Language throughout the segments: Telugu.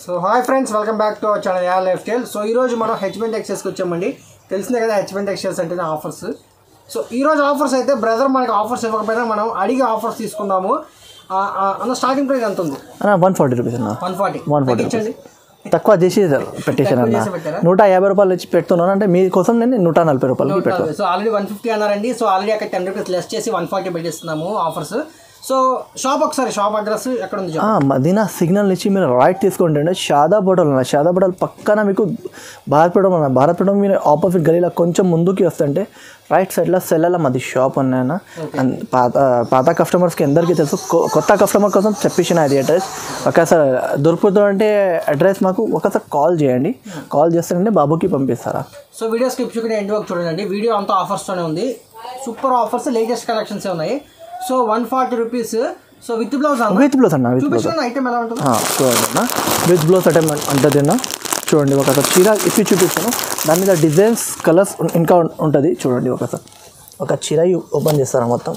So hi friends welcome back to our channel yeah lifestyle so ఈరోజు మనం హెచ్మెంట్ టెక్స్టైల్స్కి వచ్చామండి తెలిసిందే కదా హెచ్మెంట్ టెక్స్టైల్స్ అంటేనే ఆఫర్స్ సో ఈరోజు ఆఫర్స్ అయితే బ్రదర్ మనకి ఆఫర్స్ ఇవ్వకపోయినా మనం అడిగి ఆఫర్స్ తీసుకుందాము ఆ, ఆ, అన్న స్టార్టింగ్ ప్రైస్ ఎంత ఉంది అన్న వన్ ఫార్టీ రూపీస్ అన్న వన్ ఫార్టీ వన్ ఫార్టీ ఇచ్చండి తక్కువ చేసి పెట్టేశాను అన్న చేసి పెట్టారా? నూట యాభై రూపాయలు ఇచ్చి పెడుతున్నాను అంటే మీకోసం నేను నూట నలభై రూపాయలకి పెడతాను సో ఆల్రెడీ వన్ ఫిఫ్టీ అన్నారండి సో ఆల్రెడీ అక్కడ టెన్ రూపీస్ లెస్ చేసి వన్ ఫార్టీ పెట్టిస్తున్నాము ఆఫర్స్ సో షాప్ ఒకసారి షాప్ అడ్రస్ ఎక్కడ ఉంది చెప్పండి. మదీనా సిగ్నల్ ఇచ్చి మీరు రైట్ తీసుకోండి అంటే షాదా బోటల్ అన్న షాదా బోటల్ పక్కన మీకు భారతపురం అన్న భారతపురం మీరు ఆపోజిట్ గలీలో కొంచెం ముందుకి వస్తుంటే రైట్ సైడ్లో సెల్లల మాది షాప్ ఉన్నాయన్న అండ్ పాత పాత కస్టమర్స్కి అందరికీ తెలుసు కొ- కొత్త కస్టమర్ కోసం చెప్పేసిన అది అడ్రస్ ఒకసారి దొరుకుతుంది అంటే అడ్రస్ మాకు ఒకసారి కాల్ చేయండి కాల్ చేస్తారంటే బాబుకి పంపిస్తారా సో వీడియో స్కిప్ చూడండి ఎండ్ వరకు చూడండి వీడియో అంతా ఆఫర్స్తోనే ఉంది సూపర్ ఆఫర్స్ లేటెస్ట్ కలెక్షన్స్ ఉన్నాయి so one forty rupees so with blouse అన్న విత్ బ్లౌజ్ అన్న విత్ బ్లౌజ్ చూపించిన ఐటమ్ ఎలా ఉంటుంది ఆ, చూడండి అన్న విత్ బ్లౌజ్ అంటే ఉంటుంది అన్న చూడండి ఒక చీర ఇప్పి చూపిస్తాను దాని మీద డిజైన్స్ కలర్స్ ఇంకా ఉం- ఉంటుంది చూడండి ఒకసారి ఒక చీర ఓపెన్ చేస్తారా మొత్తం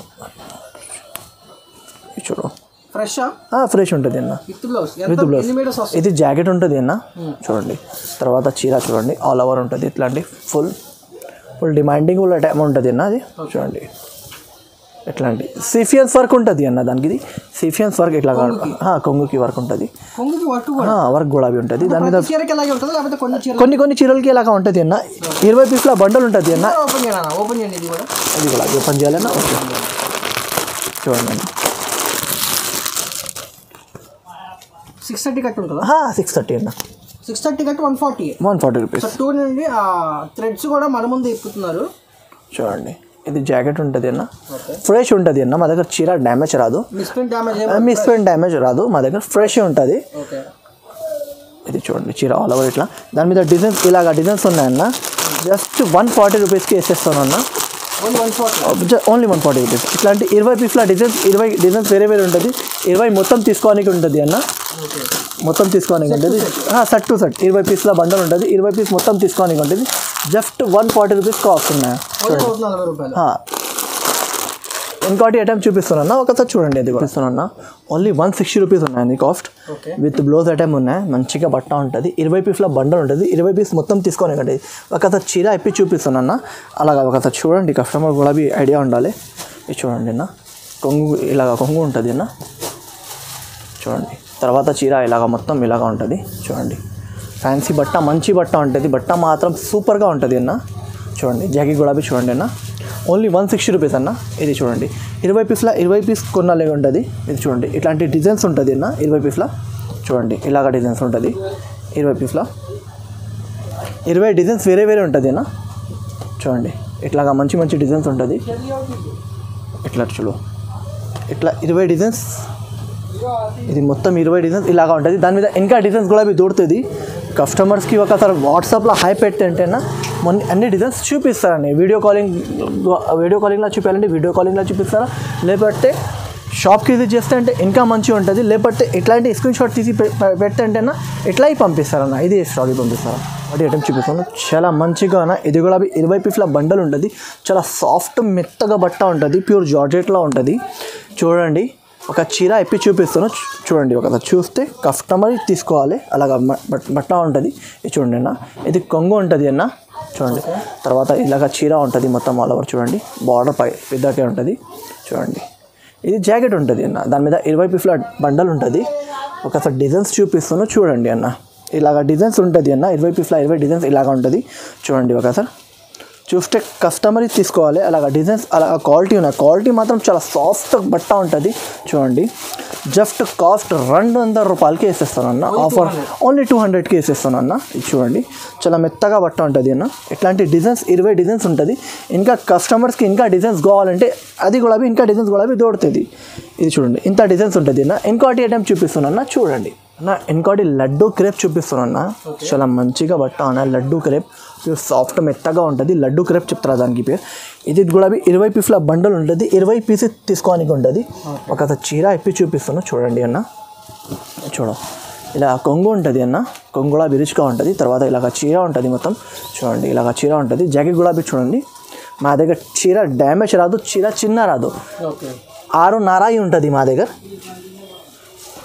ఇది చూడు ఫ్రెష్ ఫ్రెష్ ఉంటుంది అన్న విత్ బ్లౌజ్ విత్ ఎంత బ్లౌజ్ ఎన్ని మీటర్స్ వస్తుంది ఇది జాకెట్ ఉంటుంది అన్న చూడండి తర్వాత చీర చూడండి ఆల్ ఓవర్ ఉంటుంది ఇట్లాంటి full full demanding full time ఉంటుంది అన్న అది చూడండి ఎట్లాంటి సిఫియన్స్ వర్క్ ఉంటుంది అన్న దానికి ఇది సిఫియన్స్ వర్క్ ఇట్లా ఆ, కొంగుకి వర్క్ ఉంటుంది కొంగుకి వర్క్ కూడా వర్క్ గులాబీ ఉంటుంది దాని మీద ప్రతి చీరకి అలాగే ఉంటుంది లేకపోతే కొన్ని చీర కొన్ని కొన్ని చీరలకి ఇలాగా ఉంటుంది అన్న ఇరవై పీసుల బండల్ ఉంటుంది అన్న ఓపెన్ చేయాలన్నా ఓపెన్ చేయండి ఇది కూడా అది కూడా ఓపెన్ చేయాలన్నా ఓకే చూడండి అన్న సిక్స్ థర్టీ కట్ ఉంటుందా సిక్స్ థర్టీ అన్న six thirty cut one forty one forty rupees so two నుండి ఆ థ్రెడ్స్ కూడా మన ముందు ఇప్పుతున్నారు చూడండి ఇది జాకెట్ ఉంటుంది అన్న ఓకే ఫ్రెష్ ఉంటుంది అన్న మా దగ్గర చీర డ్యామేజ్ రాదు మిస్ప్రింట్ డ్యామేజ్ మిస్ పెయిన్ డ్యామేజ్ రాదు మా దగ్గర ఫ్రెష్ ఉంటుంది ఓకే ఇది చూడండి చీర ఆల్ ఓవర్ ఇట్లా దాని మీద డిజైన్స్ ఇలాగా డిజైన్స్ ఉన్నాయన్న జస్ట్ వన్ ఫార్టీ రూపీస్కి వేసేస్తాను అన్న one one forty only one forty rupees ఇట్లాంటి ఇరవై పీస్ల డిజైన్స్ ఇరవై డిజైన్స్ వేరే వేరే ఉంటుంది ఇరవై మొత్తం తీసుకోవడానికి ఉంటుంది అన్న ఓకే మొత్తం తీసుకోవడానికి ఉంటుంది సెట్ టు సెట్ ఇరవై పీస్ల బండల్ ఉంటుంది ఇరవై పీస్ మొత్తం తీసుకోవడానికి ఉంటుంది just one forty rupees cost ఉన్నాయి వన్ నూట నలభై రూపాయలు ఆ. ఇంకోటి ఐటమ్ చూపిస్తున్నా ఒకసారి చూడండి అది చూపిస్తున్నా ఓన్లీ వన్ సిక్స్టీ రూపీస్ ఉన్నాయండి cost okay with blouse item ఉన్నాయి మంచిగా బట్ట ఉంటుంది ఇరవై పీస్ల బండల్ ఉంటుంది ఇరవై పీస్ మొత్తం తీసుకొని ఉంటుంది ఒకసారి చీర ఇప్పి చూపిస్తున్నా అలాగా ఒకసారి చూడండి కస్టమర్ కూడా బి ఐడియా ఉండాలి ఇది చూడండి అన్న కొంగు ఇలాగ కొంగు ఉంటుంది అన్న చూడండి తర్వాత చీర ఇలాగ మొత్తం ఇలాగ ఉంటుంది చూడండి ఫ్యాన్సీ బట్ట మంచి బట్ట ఉంటుంది బట్ట మాత్రం సూపర్గా ఉంటుంది అన్న చూడండి జాకీ గులాబీ చూడండి అన్న ఓన్లీ వన్ సిక్స్టీ రూపీస్ అన్న ఇది చూడండి ఇరవై పీస్ల ఇరవై పీస్ కొన్నాలే ఉంటుంది ఇది చూడండి ఇట్లాంటి డిజైన్స్ ఉంటుంది అన్న ఇరవై పీస్ల చూడండి ఇలాగ డిజైన్స్ ఉంటుంది ఇరవై పీస్ల ఇరవై డిజైన్స్ వేరే వేరే ఉంటుంది అన్న చూడండి ఇట్లాగా మంచి మంచి డిజైన్స్ ఉంటుంది ఇట్లా చూడు ఇట్లా ఇరవై డిజైన్స్ ఇది మొత్తం ఇరవై డిజైన్స్ ఇలాగా ఉంటుంది దాని మీద ఇంకా డిజైన్స్ కూడా అవి దొరుకుతుంది కస్టమర్స్కి ఒకసారి వాట్సాప్లో హై పెట్టంటేనా మొన్న అన్ని డిజైన్స్ చూపిస్తారండి వీడియో కాలింగ్ వీడియో కాలింగ్లో చూపించాలంటే వీడియో కాలింగ్లో చూపిస్తారా లేకపోతే షాప్కి విజిట్ చేస్తే అంటే ఇంకా మంచిగా ఉంటుంది లేకపోతే ఇట్లాంటి స్క్రీన్ షాట్ తీసి పె- పె- పెడితేంటేనా ఇట్లా పంపిస్తారన్న ఇది స్టాక్ పంపిస్తారా వాటి ఐటమ్ చూపిస్తాను చాలా మంచిగా అన్న ఇది కూడా ఇరవై పీస్ల బండల్ ఉంటుంది చాలా సాఫ్ట్ మెత్తగా బట్ట ఉంటుంది ప్యూర్ జార్జెట్లో ఉంటుంది చూడండి ఒక చీర ఎప్పి చూపిస్తాను చూ- చూడండి ఒకసారి చూస్తే కస్టమర్ తీసుకోవాలి అలాగా మ- బట్- బట్ట ఉంటుంది ఇది చూడండి అన్న ఇది కొంగు ఉంటుంది అన్న చూడండి తర్వాత ఇలాగ చీర ఉంటుంది మొత్తం ఆల్ ఓవర్ చూడండి బార్డర్ పై పెద్దకే ఉంటుంది చూడండి ఇది జాకెట్ ఉంటుంది అన్న దాని మీద ఇరవై పీస్ల బండల్ ఉంటుంది ఒకసారి డిజైన్స్ చూపిస్తాను చూడండి అన్న ఇలాగ డిజైన్స్ ఉంటుంది అన్న ఇరవై పీస్ల ఇరవై డిజైన్స్ ఇలాగ ఉంటుంది చూడండి ఒకసారి చూస్తే కస్టమర్ తీసుకోవాలి అలాగ డిజైన్స్ అలా క్వాలిటీ ఉన్నాయి క్వాలిటీ మాత్రం చాలా సాఫ్ట్ బట్ట ఉంటుంది చూడండి జస్ట్ కాస్ట్ రెండు వందల రూపాయలకి వేసేస్తాను అన్న ఆఫర్ ఓన్లీ టూ హండ్రెడ్కి వేసేస్తాను అన్న ఇది చూడండి చాలా మెత్తగా బట్ట ఉంటుంది అన్న ఇట్లాంటి డిజైన్స్ ఇరవై డిజైన్స్ ఉంటుంది ఇంకా కస్టమర్స్కి ఇంకా డిజైన్స్ కావాలంటే అది కూడా ఇంకా డిజైన్స్ కూడా దొరుకుతుంది ఇది చూడండి ఇంత డిజైన్స్ ఉంటుంది అన్న ఇంకోటి ఐటమ్ చూపిస్తున్నాను అన్న చూడండి అన్న ఇంకోటి లడ్డు క్రేప్ చూపిస్తున్నాను అన్న చాలా మంచిగా బట్ట అన్న లడ్డు క్రేప్ ప్యూర్ సాఫ్ట్ మెత్తగా ఉంటుంది లడ్డు క్రేప్ చెప్తారా దానికి పేరు ఇది కూడా ఇరవై పీస్ల బండల్ ఉంటుంది ఇరవై పీస్ తీసుకోనికి ఉంటుంది ఒక చీర ఇప్పి చూపిస్తాను చూడండి అన్న చూడ ఇలా కొంగు ఉంటుంది అన్న కొంగు కూడా రిచ్గా ఉంటుంది తర్వాత ఇలాగ చీర ఉంటుంది మొత్తం చూడండి ఇలాగ చీర ఉంటుంది జాకెట్ గులాబీ చూడండి మా దగ్గర చీర డ్యామేజ్ రాదు చీర చిన్న రాదు ఓకే ఆరున్నర అయి ఉంటుంది మా దగ్గర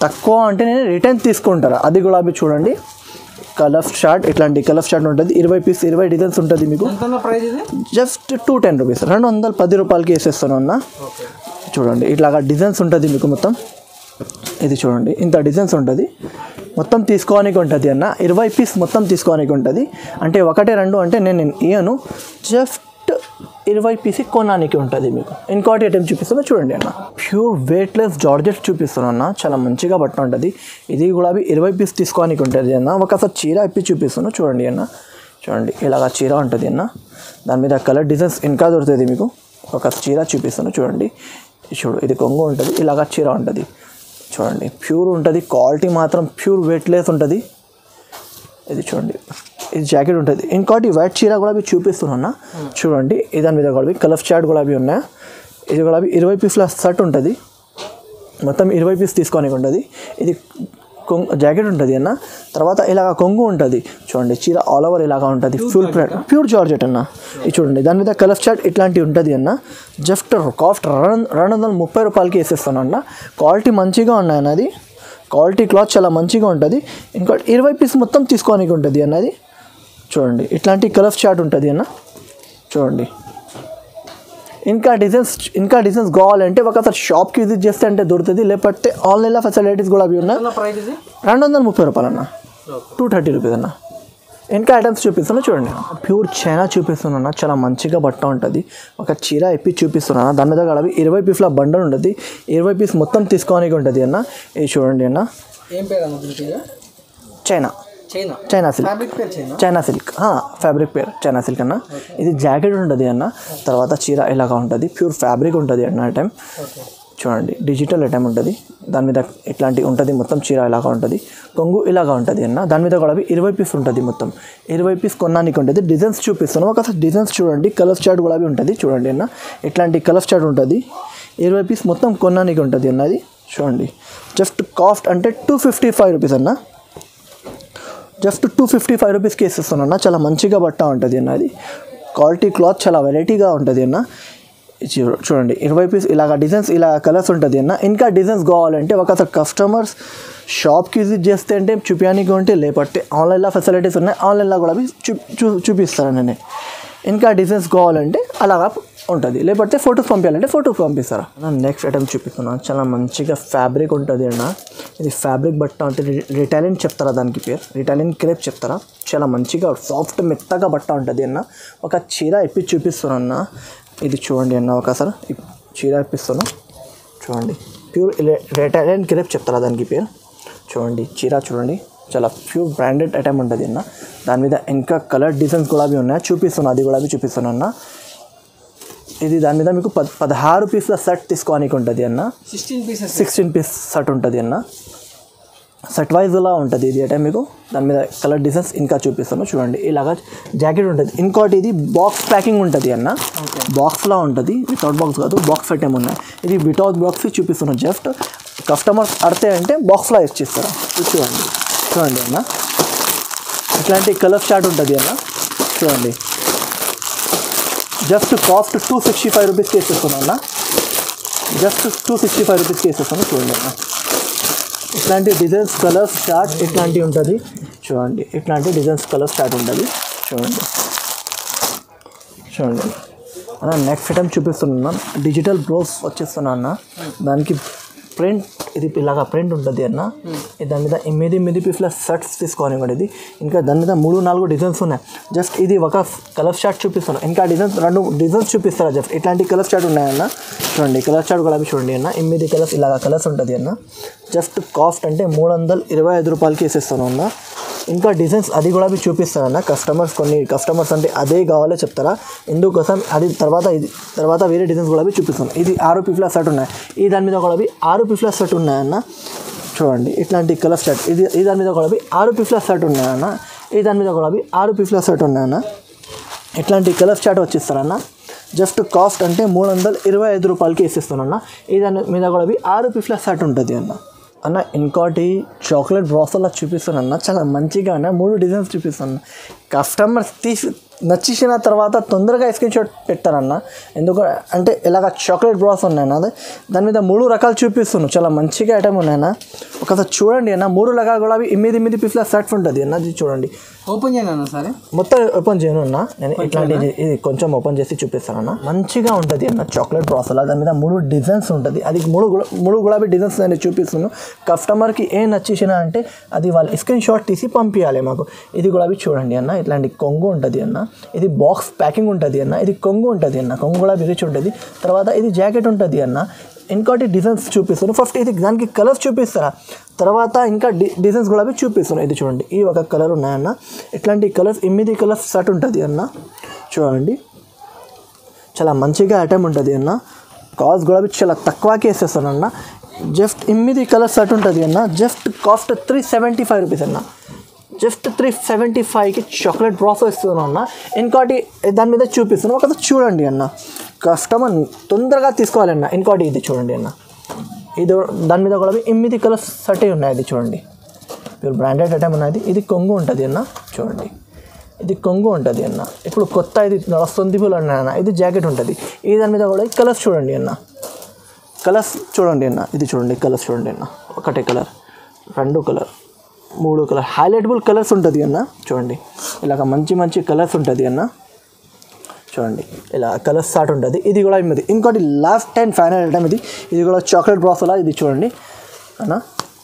తక్కువ అంటే నేను రిటర్న్ తీసుకుంటారా అది గులాబీ చూడండి కలర్ షార్ట్ ఇట్లాంటి కలర్ షార్ట్ ఉంటుంది ఇరవై పీస్ ఇరవై డిజైన్స్ ఉంటుంది మీకు ఎంత ప్రైస్ ఇది జస్ట్ టూ టెన్ రూపీస్ రెండు వందల పది రూపాయలకి వేసేస్తాను అన్న ఓకే చూడండి ఇట్లాగా డిజైన్స్ ఉంటుంది మీకు మొత్తం ఇది చూడండి ఇంత డిజైన్స్ ఉంటుంది మొత్తం తీసుకోనికి ఉంటుంది అన్న ఇరవై పీస్ మొత్తం తీసుకోనికి ఉంటుంది అంటే ఒకటే రెండు అంటే నేను నేను ఇయ్యను జస్ట్ ఇరవై పీస్ కొనడానికి ఉంటుంది మీకు ఇంకోటి ఐటెం చూపిస్తాను చూడండి అన్న ప్యూర్ వెయిట్లెస్ జార్జెట్ చూపిస్తాను అన్న చాలా మంచిగా బట్ట ఉంటుంది ఇది కూడా ఇరవై పీస్ తీసుకోనికి ఉంటుంది అన్న ఒకసారి చీర ఇప్పి చూపిస్తాను చూడండి అన్న చూడండి ఇలాగ చీర ఉంటుంది అన్న దాని మీద కలర్ డిజైన్స్ ఇంకా దొరుకుతుంది మీకు ఒక చీర చూపిస్తాను చూడండి చూడు ఇది కొంగు ఉంటుంది ఇలాగ చీర ఉంటుంది చూడండి ప్యూర్ ఉంటుంది క్వాలిటీ మాత్రం ప్యూర్ వెయిట్లెస్ ఉంటుంది ఇది చూడండి ఇది జాకెట్ ఉంటుంది ఇంకోటి వైట్ చీర కూడా అవి చూపిస్తున్నా చూడండి ఇది దాని మీద కూడా కలర్ చాట్ కూడా అవి ఉన్నాయి ఇది కూడా అవి ఇరవై పీస్ల షర్ట్ ఉంటుంది మొత్తం ఇరవై పీస్ తీసుకోనికి ఉంటుంది ఇది కొంగు జాకెట్ ఉంటుంది అన్న తర్వాత ఇలాగ కొంగు ఉంటుంది చూడండి చీర ఆల్ ఓవర్ ఇలాగా ఉంటుంది ఫుల్ ప్రింట్ ప్యూర్ జార్జెట్ అన్న ఇది చూడండి దాని మీద కలర్ చాట్ ఇట్లాంటివి ఉంటుంది అన్న జస్ట్ కాస్ట్ రెండు రెండు వందల ముప్పై రూపాయలకి వేసేస్తాను అన్న క్వాలిటీ మంచిగా ఉన్నాయి అన్నది క్వాలిటీ క్లాత్ చాలా మంచిగా ఉంటుంది ఇంకా ఇరవై పీస్ మొత్తం తీసుకోనికి ఉంటుంది అన్నది చూడండి ఇట్లాంటి కలర్ చాట్ ఉంటుంది అన్న చూడండి ఇంకా డిజైన్స్ ఇంకా డిజైన్స్ కావాలంటే ఒకసారి షాప్కి విజిట్ చేస్తే అంటే దొరుకుతుంది లేకపోతే ఆన్లైన్లో ఫెసిలిటీస్ కూడా అవి ఉన్నాయి ఎంత ప్రైస్ ఇది రెండు వందల ముప్పై రూపాయలు అన్న టూ థర్టీ రూపీస్ అన్న ఇంకా ఐటమ్స్ చూపిస్తాను చూడండి ప్యూర్ చైనా చూపిస్తున్నాను చాలా మంచిగా బట్ట ఉంటుంది ఒక చీర ఇప్పి చూపిస్తున్నాను దాని మీద కూడా ఇరవై పీస్ల బండల్ ఉంటుంది ఇరవై పీస్ మొత్తం తీసుకోనికి ఉంటుంది అన్న ఇది చూడండి అన్న ఏం పేరు అన్న దీనికి China China China silk fabric పేరు చైనా చైనా సిల్క్ ఫ్యాబ్రిక్ పేరు చైనా సిల్క్ అన్న ఇది జాకెట్ ఉంటుంది అన్న తర్వాత చీర ఇలాగా ఉంటుంది ప్యూర్ ఫ్యాబ్రిక్ ఉంటుంది అన్న ఐటమ్ ఓకే చూడండి డిజిటల్ ఐటమ్ ఉంటుంది దాని మీద ఇట్లాంటి ఉంటుంది మొత్తం చీర ఇలాగా ఉంటుంది కొంగు ఇలాగా ఉంటుంది అన్న దాని మీద కూడా ఇరవై పీస్ ఉంటుంది మొత్తం ఇరవై పీస్ కొన్నానికి ఉంటుంది డిజైన్స్ చూపిస్తాను ఒకసారి డిజైన్స్ చూడండి కలర్ చార్ట్ కూడా ఉంటుంది చూడండి అన్న ఇట్లాంటి కలర్ చార్ట్ ఉంటుంది ఇరవై పీస్ మొత్తం కొన్నానికి ఉంటుంది అన్నది చూడండి జస్ట్ కాస్ట్ అంటే టూ ఫిఫ్టీ ఫైవ్ రూపీస్ అన్న జస్ట్ టూ ఫిఫ్టీ ఫైవ్ రూపీస్కి వేసేస్తాను అన్న చాలా మంచిగా బట్ట ఉంటుంది అన్న అది క్వాలిటీ క్లాత్ చాలా వెరైటీగా ఉంటుంది అన్న చూ- చూడండి ఇరవై పీస్ ఇలాగ డిజైన్స్ ఇలా కలర్స్ ఉంటుంది అన్న ఇంకా డిజైన్స్ కావాలంటే ఒకసారి కస్టమర్స్ షాప్కి విజిట్ చేస్తే అంటే చూపించడానికి ఉంటే లేకపోతే ఆన్లైన్లో ఫెసిలిటీస్ ఉన్నాయి ఆన్లైన్లో కూడా అవి చూ చూ చూపిస్తాను నేను ఇంకా డిజైన్స్ కావాలంటే అలాగా ఉంటుంది లేకపోతే ఫొటోస్ పంపించాలంటే ఫొటోస్ పంపిస్తారా నెక్స్ట్ ఐటమ్ చూపిస్తున్నాను చాలా మంచిగా ఫ్యాబ్రిక్ ఉంటుంది అన్న ఇది ఫ్యాబ్రిక్ బట్ట అంటే రిటాలియన్ చెప్తారా దానికి పేరు రిటాలియన్ క్రేప్ చెప్తారా చాలా మంచిగా సాఫ్ట్ మెత్తగా బట్ట ఉంటుంది అన్న ఒక చీర ఇప్పి చూపిస్తున్నాను అన్న ఇది చూడండి అన్న ఒకసారి ఈ చీర ఇప్పిస్తాను చూడండి ప్యూర్ రిటాలియన్ క్రేప్ చెప్తారా దానికి పేరు చూడండి చీర చూడంండి చాలా ప్యూర్ బ్రాండెడ్ ఐటమ్ ఉంటుంది అన్న దాని మీద ఇంకా కలర్ డిజైన్స్ కూడా అవి ఉన్నాయి చూపిస్తున్నాను అది కూడా అవి చూపిస్తున్నాను అన్న ఇది దాని మీద మీకు పద్ పదహారు పీస్ల సెట్ తీసుకోనికి ఉంటుంది అన్న sixteen pieces sixteen piece set ఉంటుంది అన్న సెట్ వైజ్లా ఉంటుంది ఇది అంటే మీకు దాని మీద కలర్ డిజైన్స్ ఇంకా చూపిస్తాను చూడండి ఇలాగా జాకెట్ ఉంటుంది ఇంకోటి ఇది బాక్స్ ప్యాకింగ్ ఉంటుంది అన్న బాక్స్లా ఉంటుంది వితౌట్ బాక్స్ కాదు బాక్స్ ఐటమ్ ఉన్నాయి ఇది వితౌట్ బాక్స్ చూపిస్తున్నాను జస్ట్ కస్టమర్స్ అడితే అంటే బాక్స్లా ఇచ్చిస్తారు ఇది చూడండి చూడండి అన్న ఇట్లాంటి కలర్ షార్ట్ ఉంటుంది అన్న చూడండి just cost two sixty five రూపీస్కి వేసేస్తున్నాను అన్న జస్ట్ టూ సిక్స్టీ ఫైవ్ రూపీస్కి వేసేస్తాను చూడండి అన్న ఇట్లాంటి డిజైన్స్ కలర్స్ స్టార్ట్ ఇట్లాంటివి ఉంటుంది చూడండి ఇట్లాంటి డిజైన్స్ కలర్స్ స్టార్ట్ ఉంటుంది చూడండి చూడండి అన్న నెక్స్ట్ ఐటమ్ చూపిస్తున్నా డిజిటల్ బ్రోస్ వచ్చేస్తున్నా అన్న దానికి ప్రింట్ ఇది ఇలాగా ప్రింట్ ఉంటుంది అన్న ఇది దాని మీద ఎనిమిది ఎనిమిది పీస్ల షర్ట్స్ తీసుకోనివ్వండి ఇది ఇంకా దాని మీద మూడు నాలుగు డిజైన్స్ ఉన్నాయి జస్ట్ ఇది ఒక కలర్ షార్ట్ చూపిస్తాను ఇంకా డిజైన్స్ రెండు డిజైన్స్ చూపిస్తారా జస్ట్ ఇట్లాంటి కలర్ షార్ట్ ఉన్నాయన్న చూడండి కలర్ షార్ట్ కూడా అవి చూడండి అన్న ఎనిమిది కలర్స్ ఇలాగ కలర్స్ ఉంటుంది అన్న జస్ట్ కాస్ట్ అంటే మూడు వందల ఇరవై ఐదు రూపాయలకి వేసేస్తాను అన్న ఇంకా డిజైన్స్ అది కూడా అవి చూపిస్తాను అన్న కస్టమర్స్ కొన్ని కస్టమర్స్ అంటే అదే కావాలో చెప్తారా ఎందుకోసం అది తర్వాత ఇది తర్వాత వేరే డిజైన్స్ కూడా అవి చూపిస్తాను ఇది ఆరు పీఫ్లా సెట్ ఉన్నాయి ఈ దాని మీద కూడా అవి ఆరు పీఫ్లా సెట్ ఉన్నాయన్న చూడండి ఇట్లాంటి కలర్ షర్ట్ ఇది ఈ దాని మీద కూడా అవి ఆరు పీఫ్లా షర్ట్ ఉన్నాయన్న ఈ దాని మీద కూడా అవి ఆరు పీఫ్లా షర్ట్ ఉన్నాయన్న ఇట్లాంటి కలర్ చాట్ వచ్చిస్తారన్న జస్ట్ కాస్ట్ అంటే మూడు వందల ఇరవై ఐదు రూపాయలకి వేసిస్తానన్న ఈ దాని మీద కూడా అవి ఆరు పీఫ్ల షర్ట్ ఉంటుంది అన్న అన్న ఇంకోటి చాక్లెట్ బ్రాసల్లా చూపిస్తానన్న చాలా మంచిగా అన్న మూడు డిజైన్స్ చూపిస్తాను కస్టమర్స్ తీసి నచ్చేసిన తర్వాత తొందరగా స్క్రీన్ షాట్ పెట్టారన్న ఎందుకు అంటే ఇలాగ చాక్లెట్ బ్రాస్ ఉన్నాయన్న అది దాని మీద మూడు రకాలు చూపిస్తున్నాను చాలా మంచిగా ఐటమ్ ఉన్నాయన్న ఒకసారి చూడండి అన్న మూడు రకాలు కూడా అవి ఎనిమిది ఎనిమిది పీస్ల సెట్ ఉంటుంది అన్న ఇది చూడండి ఓపెన్ చేయండి అన్న సరే మొత్తం ఓపెన్ చేయను అన్న నేను ఇట్లాంటి ఇది ఇది కొంచెం ఓపెన్ చేసి చూపిస్తాను అన్న మంచిగా ఉంటుంది అన్న చాక్లెట్ బ్రాస్ అలా దాని మీద మూడు డిజైన్స్ ఉంటుంది అది మూడు గులా- మూడు గులాబీ డిజైన్స్ నేను చూపిస్తున్నాను కస్టమర్కి ఏం నచ్చేసిన అంటే అది వాళ్ళు స్క్రీన్ షాట్ తీసి పంపించాలి మాకు ఇది గులాబీ చూడండి అన్న ఇట్లాంటి కొంగు ఉంటుంది అన్న ఇది బాక్స్ ప్యాకింగ్ ఉంటుంది అన్న ఇది కొంగు ఉంటుంది అన్న కొంగు గులాబీ రిచ్ ఉంటుంది తర్వాత ఇది జాకెట్ ఉంటుంది అన్న ఇంకోటి డిజైన్స్ చూపిస్తాను ఫస్ట్ ఇది దానికి కలర్స్ చూపిస్తారా తర్వాత ఇంకా డి డిజైన్స్ కూడా అవి చూపిస్తాను ఇది చూడండి ఈ ఒక కలర్ ఉన్నాయన్న ఇట్లాంటి కలర్స్ ఎనిమిది కలర్స్ సెట్ ఉంటుంది అన్న చూడండి చాలా మంచిగా ఐటమ్ ఉంటుంది అన్న కాస్ట్ కూడా అవి చాలా తక్కువకే వేసేస్తాను అన్న జస్ట్ ఎనిమిది కలర్స్ సెట్ ఉంటుంది అన్న just cost three seventy five rupees అన్న జస్ట్ త్రీ సెవెంటీ ఫైవ్కి చాక్లెట్ బ్రాస్ ఇస్తున్నాను అన్న ఇంకోటి దాని మీద చూపిస్తున్నాను ఒకసారి చూడండి అన్న కస్టమర్ తొందరగా తీసుకోవాలన్న ఇంకోటి ఇది చూడండి అన్న ఇది దాని మీద కూడా ఎనిమిది కలర్స్ సటే ఉన్నాయి ఇది చూడండి మీరు బ్రాండెడ్ ఐటమ్ ఉన్నది ఇది కొంగు ఉంటుంది అన్న చూడండి ఇది కొంగు ఉంటుంది అన్న ఇప్పుడు కొత్త ఇది వస్తుంది పూలు అన్న ఇది జాకెట్ ఉంటుంది ఈ దాని మీద కూడా కలర్స్ చూడండి అన్న కలర్స్ చూడండి అన్న ఇది చూడండి కలర్స్ చూడండి అన్న ఒకటే కలర్ రెండు కలర్ మూడు కలర్ హైలైటబుల్ కలర్స్ ఉంటుంది అన్న చూడండి ఇలాగ మంచి మంచి కలర్స్ ఉంటుంది అన్న చూడండి ఇలా కలర్ స్టార్ట్ ఉంటుంది ఇది కూడా ఇది ఇంకోటి లాస్ట్ అండ్ ఫైనల్ ఐటమ్ ఇది ఇది కూడా చాక్లెట్ బ్రాసలా ఇది చూడండి అన్న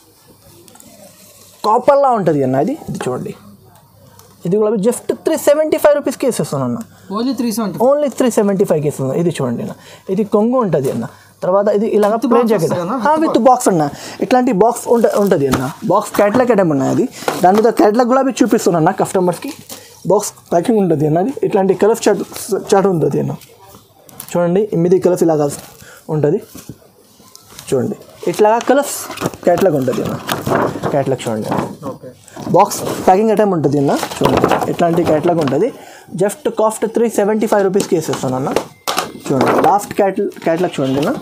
కాపర్లా ఉంటుంది అన్న ఇది ఇది చూడండి ఇది కూడా జస్ట్ త్రీ సెవెంటీ ఫైవ్ రూపీస్కి వేసేస్తాను అన్న only three seventy only three seventy ఫైవ్కి ఇస్తుంది ఇది చూడండి అన్న ఇది కొంగు ఉంటుంది అన్న తర్వాత ఇది ఇలాగ ప్లేన్ జాకెట్ వస్తుందన్నా? విత్ బాక్స్ అన్న ఇట్లాంటి బాక్స్ ఉంట ఉంటుంది అన్న బాక్స్ క్యాట్లాగ్ ఐటమ్ ఉన్నాయి అది దాని మీద క్యాట్లాగ్ కూడా అవి చూపిస్తున్నాను అన్న కస్టమర్స్కి బాక్స్ ప్యాకింగ్ ఉంటుంది అన్నది ఇట్లాంటి కలర్స్ చాట్ చాట్ ఉంటుంది అన్న చూడండి ఎనిమిది కలర్స్ ఇలాగా ఉంటుంది చూడండి ఇట్లాగా కలర్స్ క్యాట్లాగ్ ఉంటుంది అన్న క్యాట్లాగ్ చూడండి అన్న ఓకే బాక్స్ ప్యాకింగ్ ఐటమ్ ఉంటుంది అన్న చూడండి ఇట్లాంటి క్యాట్లాగ్ ఉంటుంది just cost three seventy five రూపీస్కి వేసేస్తాను అన్న చూడండి లాస్ట్ క్యాట్ క్యాట్లాగ్ చూడండి అన్న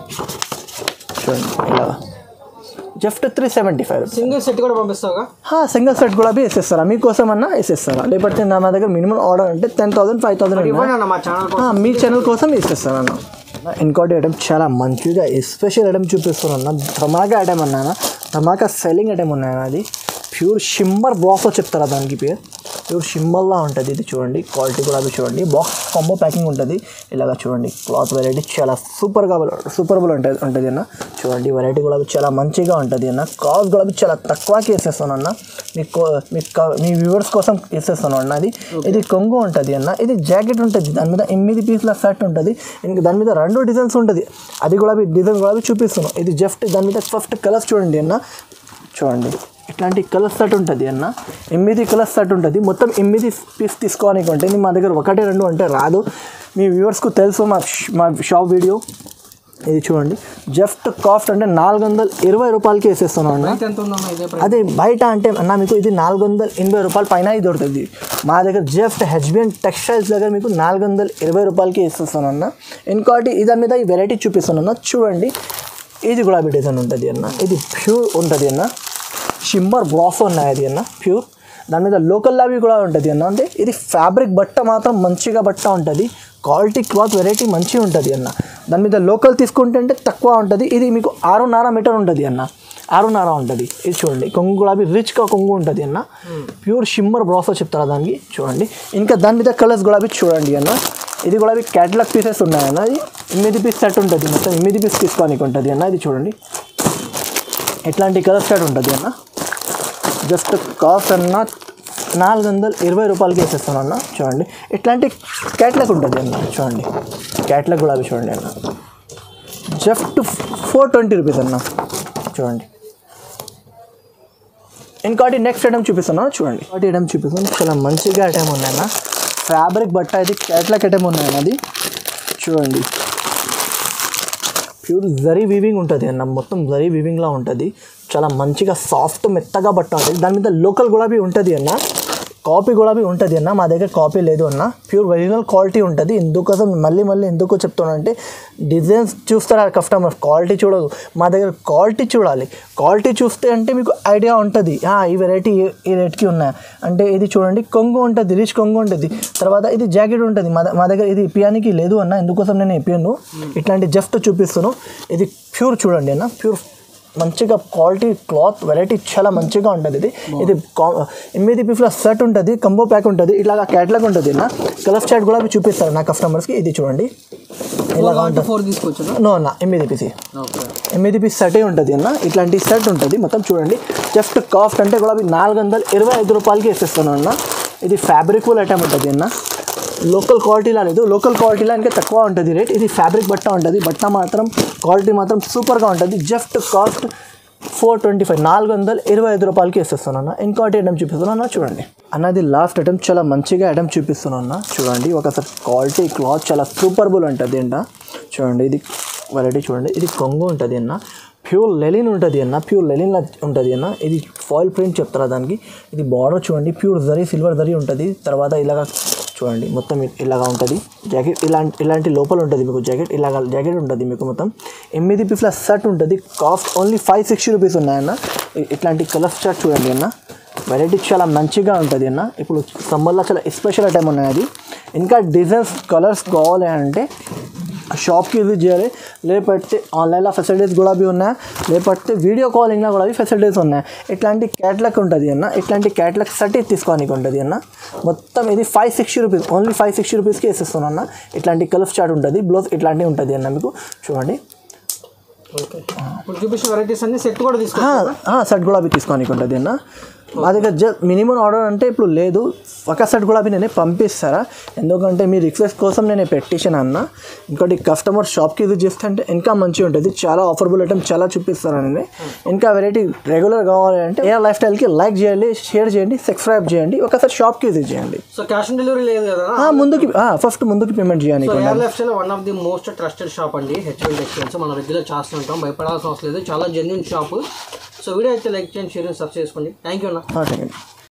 చూడండి ఇలా just three seventy five rupees single set కూడా పంపిస్తావుగా సింగిల్ సెట్ కూడా వేసేస్తారా మీకోసం అన్న వేసేస్తారా లేకపోతే నా మా దగ్గర మినిమం ఆర్డర్ అంటే టెన్ థౌసండ్ ఫైవ్ థౌసండ్ ఇవ్వండి అన్న మా ఛానల్ ఆ, మీ ఛానల్ కోసం ఇస్తాను అన్న ఇంకోటి ఐటమ్ చాలా మంచిగా స్పెషల్ ఐటమ్ చూపిస్తాను అన్న ధమాకా ఐటమ్ అన్నా ధమాకా సెల్లింగ్ ఐటమ్ ఉన్నాయన్న అది ప్యూర్ షిమ్మర్ బాక్స్ చెప్తారా దానికి పేరు ప్యూర్ షిమ్మర్లా ఉంటుంది ఇది చూడండి క్వాలిటీ కూడా అది చూడండి బాక్స్ కాంబో ప్యాకింగ్ ఉంటుంది ఇలాగ చూడండి క్లాత్ వెరైటీ చాలా సూపర్గా సూపర్బుల్ ఉంటుంది ఉంటుంది అన్న చూడండి వెరైటీ కూడా చాలా మంచిగా ఉంటుంది అన్న కాస్ట్ కూడా చాలా తక్కువకి వేసేస్తాను అన్న మీకు మీకు కా- మీ వ్యూవర్స్ కోసం వేసేస్తాను అన్న అది ఇది కొంగు ఉంటుంది అన్న ఇది జాకెట్ ఉంటుంది దాని మీద ఎనిమిది పీస్ల సెట్ ఉంటుంది ఇంకా దాని మీద రెండు డిజైన్స్ ఉంటుంది అది కూడా డిజైన్ కూడా చూపిస్తున్నాను ఇది జస్ట్ దాని మీద ఫస్ట్ కలర్స్ చూడండి అన్న చూడండి ఇట్లాంటి కలర్ సెట్ ఉంటుంది అన్న ఎనిమిది కలర్ సెట్ ఉంటుంది మొత్తం ఎనిమిది పీస్ తీసుకోవడానికి ఉంటుంది మా దగ్గర ఒకటి రెండు అంటే రాదు మీ వ్యూవర్స్కు తెలుసు మా ష్- మా షాప్ వీడియో ఇది చూడండి జస్ట్ కాస్ట్ అంటే నాలుగు వందల ఇరవై రూపాయలకి వేసేస్తున్నాను అన్న రైట్ ఎంత ఉందన్న ఇదే ప్రైస్ అదే బయట అంటే అన్న మీకు ఇది నాలుగు వందల ఎనభై రూపాయల పైన ఇది దొరుకుతుంది మా దగ్గర జస్ట్ హెచ్బిఎన్ టెక్స్టైల్స్ దగ్గర మీకు నాలుగు వందల ఇరవై రూపాయలకి ఇస్తున్నాను అన్న ఇంకోటి ఈ దాని మీద ఈ వెరైటీ చూపిస్తున్నాను అన్న చూడండి ఇది గులాబీ డిజైన్ ఉంటుంది అన్న ఇది ప్యూర్ ఉంటుంది అన్న షిమ్మర్ బ్రాస్ ఉన్నాయి అది అన్న ప్యూర్ దాని మీద లోకల్ లావి కూడా ఉంటుంది అన్న అంటే ఇది ఫ్యాబ్రిక్ బట్ట మాత్రం మంచిగా బట్ట ఉంటుంది క్వాలిటీ క్లాత్ వెరైటీ మంచిగా ఉంటుంది అన్న దాని మీద లోకల్ తీసుకుంటే అంటే తక్కువ ఉంటుంది ఇది మీకు ఆరున్నర మీటర్ ఉంటుంది అన్న ఆరున్నర ఉంటుంది ఇది చూడండి కొంగు గులాబీ రిచ్గా కొంగు ఉంటుంది అన్న ప్యూర్ షిమ్మర్ బ్రాసో చెప్తారా దానికి చూడండి ఇంకా దాని మీద కలర్స్ గులాబీ చూడండి అన్న ఇది గులాబీ క్యాటలాగ్ పీసెస్ ఉన్నాయన్న ఇది ఎనిమిది పీస్ సెట్ ఉంటుంది మొత్తం ఎనిమిది పీస్ తీసుకోనికి ఉంటుంది అన్న ఇది చూడండి ఎట్లాంటి కలర్ సెట్ ఉంటుంది అన్న జస్ట్ కాస్ట్ అన్న నాలుగు వందల ఇరవై రూపాయలకి వేసేస్తాను అన్న చూడండి ఇట్లాంటి క్యాట్లాగ్ ఉంటుంది అన్న చూడండి క్యాట్లాగ్ కూడా అవి చూడండి అన్న జస్ట్ ఫోర్ ట్వంటీ రూపీస్ అన్న చూడండి ఇంకోటి నెక్స్ట్ ఐటమ్ చూపిస్తున్నాను చూడండి ఇంకోటి ఐటమ్ చూపిస్తాను చాలా మంచిగా ఐటమ్ ఉన్నాయన్న ఫ్యాబ్రిక్ బట్ట ఇది క్యాట్లాగ్ ఐటమ్ ఉన్నాయన్న అది చూడండి ప్యూర్ జరీ వీవింగ్ ఉంటుంది అన్న మొత్తం జరీ వీవింగ్లా ఉంటుంది చాలా మంచిగా సాఫ్ట్ మెత్తగా బట్ట ఉంటుంది దాని మీద లోకల్ గులాబీ ఉంటుంది అన్న కాపీ కూడా ఉంటుంది అన్న మా దగ్గర కాపీ లేదు అన్న ప్యూర్ ఒరిజినల్ క్వాలిటీ ఉంటుంది ఎందుకోసం మళ్ళీ మళ్ళీ ఎందుకు చెప్తున్నానంటే డిజైన్స్ చూస్తారా కస్టమర్ క్వాలిటీ చూడదు మా దగ్గర క్వాలిటీ చూడాలి క్వాలిటీ చూస్తే అంటే మీకు ఐడియా ఉంటుంది "ఆ, ఈ వెరైటీ ఈ రేట్కి ఉన్నాయి అంటే ఇది చూడండి కొంగు ఉంటుంది రిచ్ కొంగు ఉంటుంది తర్వాత ఇది జాకెట్ ఉంటుంది మా ద- మా దగ్గర ఇది ఇప్పియానికి లేదు అన్న ఎందుకోసం నేను ఇప్పాను ఇట్లాంటి జస్ట్ చూపిస్తాను ఇది ప్యూర్ చూడండి అన్న ప్యూర్ మంచిగా క్వాలిటీ క్లాత్ వెరైటీ చాలా మంచిగా ఉంటుంది ఇది ఇది కా- ఎనిమిది పీఫ్ల సెట్ ఉంటుంది కంబో ప్యాక్ ఉంటుంది ఇట్లాగా క్యాట్లాగ్ ఉంటుంది నా కలర్ చాట్ కూడా అవి చూపిస్తారు నా కస్టమర్స్కి ఇది చూడండి ఫోర్ వన్ టు ఫోర్ తీసుకోవచ్చు నో అన్న ఎనిమిది పీసీ ఓకే ఎనిమిది పీస్ సెటే ఉంటుంది అన్న ఇట్లాంటి సెట్ ఉంటుంది మొత్తం చూడండి జస్ట్ కాస్ట్ అంటే కూడా అవి నాలుగు వందల ఇరవై ఐదు రూపాయలకి వేసేస్తాను అన్న ఇది ఫ్యాబ్రిక్ ఫుల్ ఐటమ్ ఉంటుంది అన్న లోకల్ క్వాలిటీలా లేదు లోకల్ క్వాలిటీలో ఇంకా తక్కువ ఉంటుంది రేట్ ఇది ఫ్యాబ్రిక్ బట్ట ఉంటుంది బట్ట మాత్రం క్వాలిటీ మాత్రం సూపర్గా ఉంటుంది just cost four twenty five నాలుగు వందల ఇరవై ఐదు రూపాయలకి వేసేస్తాను అన్న ఇంకోటి ఐటమ్ చూపిస్తున్నాను అన్న చూడండి అన్నది లాస్ట్ ఐటమ్ చాలా మంచిగా ఐటమ్ చూపిస్తున్నాను అన్న చూడండి ఒకసారి క్వాలిటీ క్లాత్ చాలా సూపర్బుల్ ఉంటుంది అంట చూడండి ఇది వెరైటీ చూడండి ఇది కొంగు ఉంటుంది అన్న ప్యూర్ లెలిన్ ఉంటుంది అన్న ప్యూర్ లెలిన్ ఉంటుంది అన్న ఇది ఫాయిల్ ప్రింట్ చెప్తారా దానికి ఇది బార్డర్ చూడండి ప్యూర్ జరీ సిల్వర్ జరీ ఉంటుంది తర్వాత ఇలాగా చూడండి మొత్తం ఇ- ఇలాగా ఉంటుంది జాకెట్ ఇలాంటి ఇలాంటి లోపల ఉంటుంది మీకు జాకెట్ ఇలాగ జాకెట్ ఉంటుంది మీకు మొత్తం ఎనిమిది పీఫ్ల షర్ట్ ఉంటుంది cost only five sixty rupees ఉన్నాయన్న ఇ- ఇట్లాంటి కలర్ షర్ట్ చూడండి అన్న వెరైటీ చాలా మంచిగా ఉంటుంది అన్న ఇప్పుడు సమ్మర్లో చాలా స్పెషల్ ఐటమ్ ఉన్నాయి అది ఇంకా డిజైన్స్ కలర్స్ కావాలి అంటే షాప్కి విజిట్ చేయాలి లేకపోతే ఆన్లైన్లో ఫెసిలిటీస్ కూడా అవి ఉన్నాయి లేకపోతే వీడియో కాలింగ్లో కూడా అవి ఫెసిలిటీస్ ఉన్నాయి ఇట్లాంటి క్యాట్లాగ్ ఉంటుంది అన్న ఇట్లాంటి క్యాట్లాగ్ సర్టీ తీసుకోనికి ఉంటుంది అన్న మొత్తం ఇది five sixty rupees only five sixty రూపీస్కి వేసేస్తాను అన్న ఇట్లాంటి కలర్ చార్ట్ ఉంటుంది బ్లౌజ్ ఇట్లాంటివి ఉంటుంది అన్న మీకు చూడండి ఓకే ఇప్పుడు చూపించిన వెరైటీస్ అన్ని సెట్ కూడా తీసుకోవచ్చు సెట్ కూడా అవి తీసుకోనికి ఉంటుంది అన్న మా దగ్గర జ మినిమం ఆర్డర్ అంటే ఇప్పుడు లేదు ఒక సెట్ కూడా అవి నేనే పంపిస్తారా ఎందుకంటే మీ రిక్వెస్ట్ కోసం నేను పెట్టేసాను అన్న ఇంకోటి కస్టమర్ షాప్కి విజిట్ చేస్తే అంటే ఇంకా మంచిగా ఉంటుంది చాలా ఆఫర్బుల్ ఐటమ్ చాలా చూపిస్తాను నేను ఇంకా వెరైటీ రెగ్యులర్ కావాలి అంటే ఏ లైఫ్ స్టైల్కి లైక్ చేయండి షేర్ చేయండి సబ్స్క్రైబ్ చేయండి ఒకసారి షాప్కి విజిట్ చేయండి సో క్యాష్ ఆన్ డెలివరీ లేదు కదా ఆ, ముందుకి ఫస్ట్ ముందుకి పేమెంట్ చేయాలి so air lifestyle one of the most trusted shop అండి హెచ్ఎల్ టెక్స్టైల్స్ మనం రెగ్యులర్ చేస్తూ ఉంటాం భయపడాల్సిన అవసరం లేదు చాలా జెన్యున్ షాప్ సో వీడియో అయితే లైక్ చేయండి షేర్ సబ్స్క్రైబ్ చేసుకోండి థ్యాంక్ యూ అన్న ఓకే